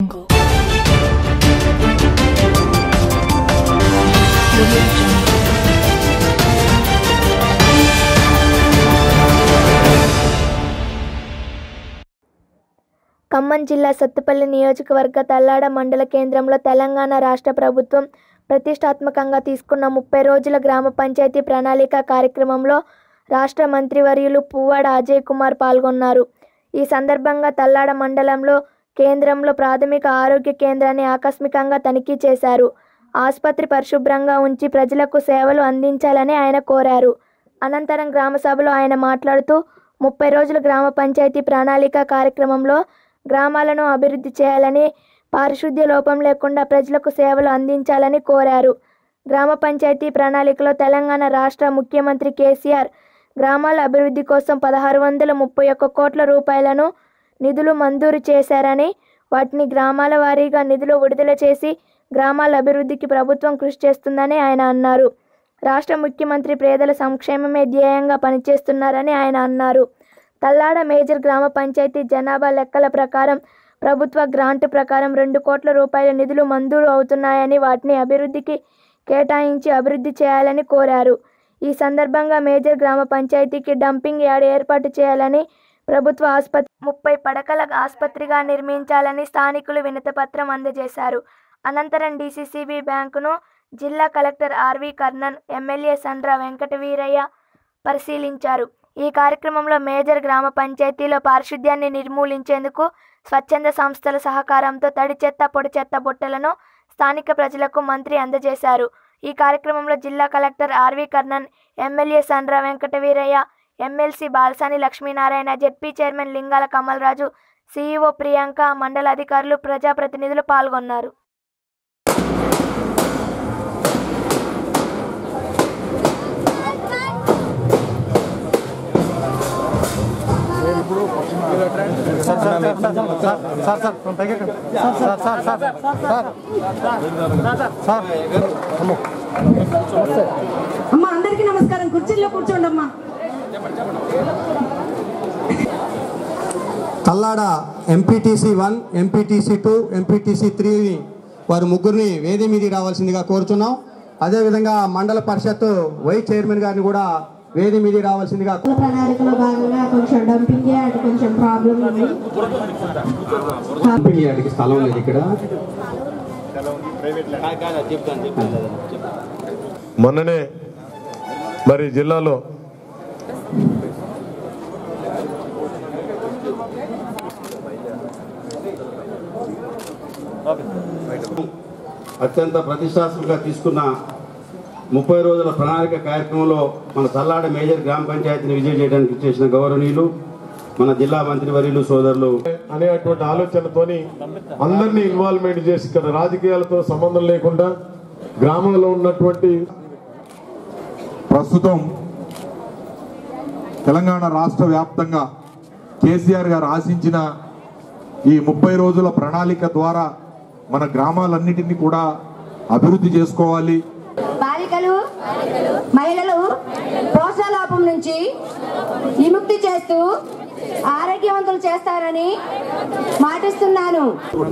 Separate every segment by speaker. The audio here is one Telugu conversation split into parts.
Speaker 1: Jungle. Audio Jungle.
Speaker 2: ఖమ్మం జిల్లా సత్తుపల్లి నియోజకవర్గ తల్లాడ మండల కేంద్రంలో తెలంగాణ రాష్ట్ర ప్రభుత్వం ప్రతిష్టాత్మకంగా తీసుకున్న ముప్పై రోజుల గ్రామ పంచాయతీ ప్రణాళిక కార్యక్రమంలో రాష్ట్ర మంత్రివర్యులు పువ్వాడ అజయ్ కుమార్ పాల్గొన్నారు ఈ సందర్భంగా తల్లాడ మండలంలో కేంద్రంలో ప్రాథమిక ఆరోగ్య కేంద్రాన్ని ఆకస్మికంగా తనిఖీ చేశారు ఆసుపత్రి పరిశుభ్రంగా ఉంచి ప్రజలకు సేవలు అందించాలని ఆయన కోరారు అనంతరం గ్రామ సభలో ఆయన మాట్లాడుతూ ముప్పై రోజుల గ్రామ పంచాయతీ ప్రణాళిక కార్యక్రమంలో గ్రామాలను అభివృద్ధి చేయాలని పారిశుద్ధ్య లోపం లేకుండా ప్రజలకు సేవలు అందించాలని కోరారు గ్రామ పంచాయతీ ప్రణాళికలో తెలంగాణ రాష్ట్ర ముఖ్యమంత్రి కేసీఆర్ గ్రామాల అభివృద్ధి కోసం పదహారు వందల ముప్పై ఒక్క కోట్ల రూపాయలను నిధులు మంజూరు చేశారని వాటిని గ్రామాల వారీగా నిధులు విడుదల చేసి గ్రామాల అభివృద్ధికి ప్రభుత్వం కృషి చేస్తుందని ఆయన అన్నారు రాష్ట్ర ముఖ్యమంత్రి పేదల సంక్షేమమే ధ్యేయంగా పనిచేస్తున్నారని ఆయన అన్నారు తల్లాడ మేజర్ గ్రామ పంచాయతీ జనాభా లెక్కల ప్రకారం ప్రభుత్వ గ్రాంట్ ప్రకారం రెండు కోట్ల రూపాయల నిధులు మంజూరు అవుతున్నాయని వాటిని అభివృద్ధికి కేటాయించి అభివృద్ధి చేయాలని కోరారు ఈ సందర్భంగా మేజర్ గ్రామ పంచాయతీకి డంపింగ్ యార్డ్ ఏర్పాటు చేయాలని ప్రభుత్వ ఆసుపత్రి ముప్పై పడకల ఆసుపత్రిగా నిర్మించాలని స్థానికులు వినతిపత్రం అందజేశారు అనంతరం డీసీసీబీ బ్యాంకును జిల్లా collector RV Karnan MLA Sandra Venkata Veeraiah పరిశీలించారు ఈ కార్యక్రమంలో మేజర్ గ్రామ పంచాయతీలో పారిశుద్ధ్యాన్ని నిర్మూలించేందుకు స్వచ్ఛంద సంస్థల సహకారంతో తడి చెత్త పొడి చెత్త బుట్టలను స్థానిక ప్రజలకు మంత్రి అందజేశారు ఈ కార్యక్రమంలో జిల్లా collector RV Karnan MLA Sandra Venkata Veeraiah MLC Balasani Lakshminarayana ZP chairman Lingala Kamalaraju CEO Priyanka మండల అధికారులు ప్రజాప్రతినిధులు పాల్గొన్నారు
Speaker 3: అమ్మా అందరికీ నమస్కారం కుర్చీల్లో కూర్చోండి అమ్మా
Speaker 4: Kallada MPTC one MPTC two MPTC త్రీని వారు ముగ్గురిని వేది మీదకి రావాల్సిందిగా కోరుచున్నాం అదేవిధంగా మండల పరిషత్ వైస్ చైర్మన్ గారిని కూడా వేది మీదకి రావాల్సిందిగా
Speaker 3: ప్రణాళికలో భాగంగా కొంచెం డంపింగ్ యార్డ్ కొంచెం ప్రాబ్లం ఉంది
Speaker 4: డంపింగ్ యార్డ్కి స్థలం లేదు ఇక్కడ
Speaker 5: మొన్ననే మరి జిల్లాలో
Speaker 6: అత్యంత ప్రతిష్టాత్మకంగా తీసుకున్న ముప్పై రోజుల ప్రణాళిక కార్యక్రమంలో మన తల్లాడ మేజర్ గ్రామ పంచాయతీని విజయం చేయడానికి చేసిన గౌరవనీయులు మన జిల్లా మంత్రివర్యులు సోదరులు
Speaker 5: అనేటువంటి ఆలోచనతోని అందరినీ ఇన్వాల్వ్మెంట్ చేసి ఇక్కడ రాజకీయాలతో సంబంధం లేకుండా గ్రామంలో ఉన్నటువంటి
Speaker 7: ప్రస్తుతం తెలంగాణ రాష్ట్ర వ్యాప్తంగా కేసీఆర్ గారు ఆశించిన ఈ ముప్పై రోజుల ప్రణాళిక ద్వారా మన గ్రామాలన్నిటినీ కూడా అభివృద్ధి చేసుకోవాలి
Speaker 3: బాలికలు మహిళలు పోషణలోపం నుంచి విముక్తి చేస్తూ ఆరోగ్యవంతులు చేస్తారని మాటిస్తున్నాను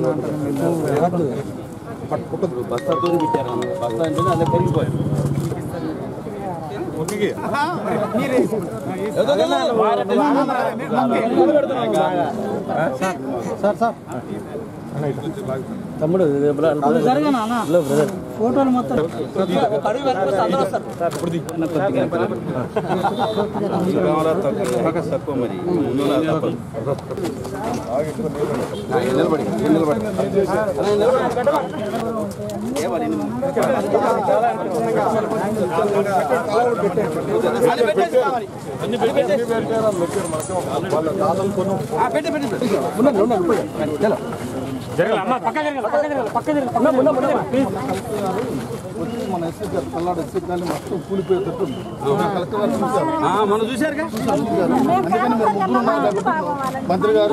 Speaker 6: తక్కువ మరి మనం చూశారుగా
Speaker 8: మంత్రి గారు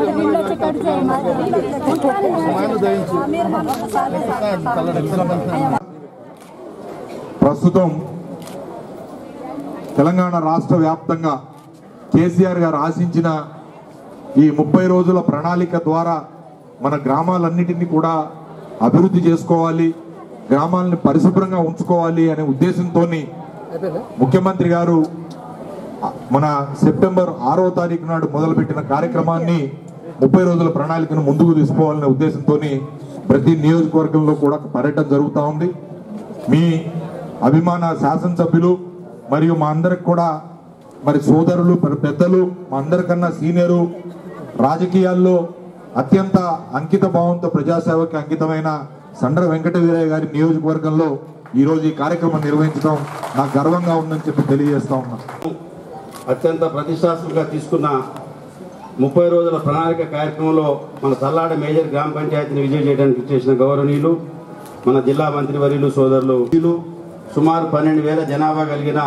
Speaker 7: ప్రస్తుతం తెలంగాణ రాష్ట్ర వ్యాప్తంగా కేసీఆర్ గారు ఆశించిన ఈ ముప్పై రోజుల ప్రణాళిక ద్వారా మన గ్రామాలన్నిటినీ కూడా అభివృద్ధి చేసుకోవాలి గ్రామాలని పరిశుభ్రంగా ఉంచుకోవాలి అనే ఉద్దేశంతో ముఖ్యమంత్రి గారు మన సెప్టెంబర్ ఆరో తారీఖు నాడు మొదలుపెట్టిన కార్యక్రమాన్ని ముప్పై రోజుల ప్రణాళికను ముందుకు తీసుకోవాలనే ఉద్దేశంతో ప్రతి నియోజకవర్గంలో కూడా పర్యటన జరుగుతూ ఉంది మీ అభిమాన శాసనసభ్యులు మరియు మా అందరికి కూడా మరి సోదరులు మరి పెద్దలు మా అందరికన్నా సీనియరు రాజకీయాల్లో అత్యంత అంకిత భావంతో ప్రజాసేవకి అంకితమైన సండ్ర వెంకట వీరయ్య గారి నియోజకవర్గంలో ఈరోజు ఈ కార్యక్రమం నిర్వహించడం నాకు గర్వంగా ఉందని చెప్పి తెలియజేస్తా ఉన్నా
Speaker 6: అత్యంత ప్రతిష్టాత్మకంగా తీసుకున్న ముప్పై రోజుల ప్రణాళిక కార్యక్రమంలో మన తల్లాడ మేజర్ గ్రామ పంచాయతీని విజయం చేయడానికి చేసిన గౌరవనీయులు మన జిల్లా మంత్రివర్యులు సోదరులు వీళ్ళు సుమారు పన్నెండు వేల జనాభా కలిగిన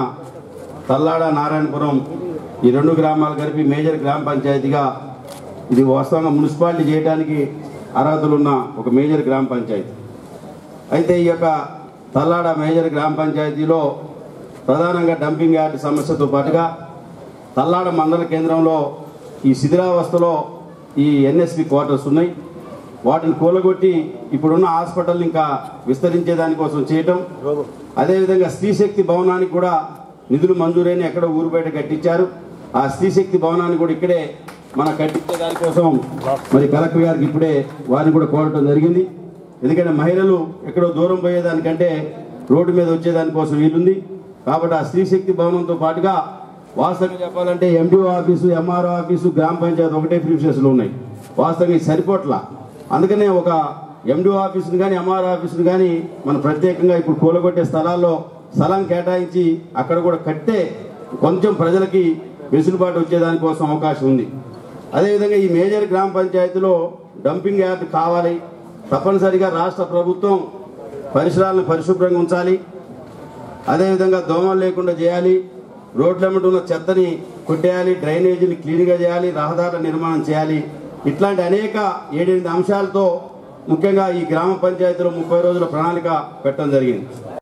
Speaker 6: తల్లాడ నారాయణపురం ఈ రెండు గ్రామాలు కలిపి మేజర్ గ్రామ పంచాయతీగా ఇది వాస్తవంగా మున్సిపాలిటీ చేయడానికి అర్హతలున్న ఒక మేజర్ గ్రామ పంచాయతీ అయితే ఈ యొక్క తల్లాడ మేజర్ గ్రామ పంచాయతీలో ప్రధానంగా డంపింగ్ యార్డ్ సమస్యతో పాటుగా తల్లాడ మండల కేంద్రంలో ఈ శిథిలావస్థలో ఈ ఎన్ఎస్పి క్వార్టర్స్ ఉన్నాయి వాటిని కూలగొట్టి ఇప్పుడున్న హాస్పిటల్ ఇంకా విస్తరించే దానికోసం చేయటం అదేవిధంగా స్త్రీశక్తి భవనానికి కూడా నిధులు మంజూరైన ఎక్కడో ఊరు బయట కట్టించారు ఆ స్త్రీశక్తి భవనాన్ని కూడా ఇక్కడే మన కట్టించే దానికోసం మరి కలెక్టర్ గారికి ఇప్పుడే వారిని కూడా కోరటం జరిగింది ఎందుకంటే మహిళలు ఎక్కడో దూరం పోయేదానికంటే రోడ్డు మీద వచ్చేదానికోసం వీలుంది కాబట్టి ఆ స్త్రీశక్తి భవనంతో పాటుగా వాస్తవంగా చెప్పాలంటే ఎండిఓ ఆఫీసు ఎంఆర్ఓ ఆఫీసు గ్రామ పంచాయతీ ఒకటే ప్రిన్సెస్లు ఉన్నాయి వాస్తవంగా ఇది సరిపోట్ల అందుకనే ఒక ఎండిఓ ఆఫీసుని కానీ ఎంఆర్ఓ ఆఫీసుని కానీ మనం ప్రత్యేకంగా ఇప్పుడు కూలగొట్టే స్థలాల్లో స్థలం కేటాయించి అక్కడ కూడా కట్టే కొంచెం ప్రజలకి వెసులుబాటు వచ్చేదానికోసం అవకాశం ఉంది అదేవిధంగా ఈ మేజర్ గ్రామ పంచాయతీలో డంపింగ్ యార్డ్ కావాలి తప్పనిసరిగా రాష్ట్ర ప్రభుత్వం పరిసరాలను పరిశుభ్రంగా ఉంచాలి అదేవిధంగా దోమలు లేకుండా చేయాలి రోడ్లెమ్మట ఉన్న చెత్తని కొట్టేయాలి డ్రైనేజీని క్లీన్గా చేయాలి రహదారుల నిర్మాణం చేయాలి ఇట్లాంటి అనేక ఏడెనిమిది అంశాలతో ముఖ్యంగా ఈ గ్రామ పంచాయతీలో ముప్పై రోజుల ప్రణాళిక పెట్టడం జరిగింది